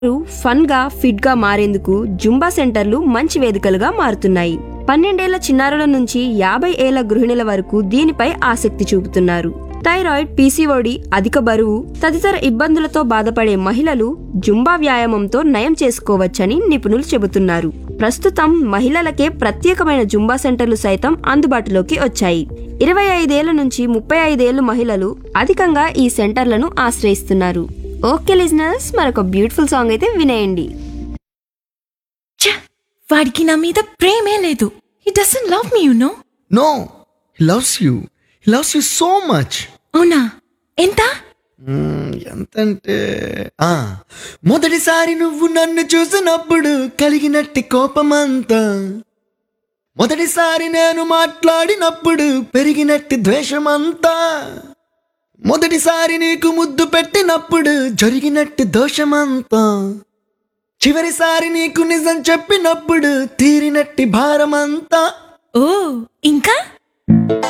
Fun గా fit గా మారేందుకు Zumba సెంటర్లు మంచి వేదికలుగా మారుతున్నాయి పన్నెండేళ్ల చిన్నారుల నుంచి యాభై ఏళ్ల గృహిణుల వరకు దీనిపై ఆసక్తి చూపుతున్నారు థైరాయిడ్ పీసీఓడి అధిక బరువు తదితర ఇబ్బందులతో బాధపడే మహిళలు జుంబా వ్యాయామంతో నయం చేసుకోవచ్చని నిపుణులు చెబుతున్నారు ప్రస్తుతం మహిళలకే ప్రత్యేకమైన జుంబా సెంటర్లు సైతం అందుబాటులోకి వచ్చాయి ఇరవై ఐదేళ్ల నుంచి ముప్పై ఐదేళ్లు మహిళలు అధికంగా ఈ సెంటర్లను ఆశ్రయిస్తున్నారు ఓకే లిజనర్స్ మరొక బ్యూటిఫుల్ సాంగ్ అయితే వినేయండి ఛ! వాడికి నా మీద ప్రేమే లేదు he doesn't love me you know no he loves you he loves you so much అవునా ఎంత ఎంతంటే ఆ, మొదటిసారి నువ్వు నన్ను చూసినప్పుడు కలిగినట్టి కోపమంతా మొదటిసారి నేను మాట్లాడినప్పుడు పెరిగినట్టి ద్వేషమంతా మొదటిసారి నీకు ముద్దు పెట్టినప్పుడు జరిగినట్టి దోషమంతా చివరిసారి నీకు నిజం చెప్పినప్పుడు తీరినట్టి భారమంతా ఓ ఇంకా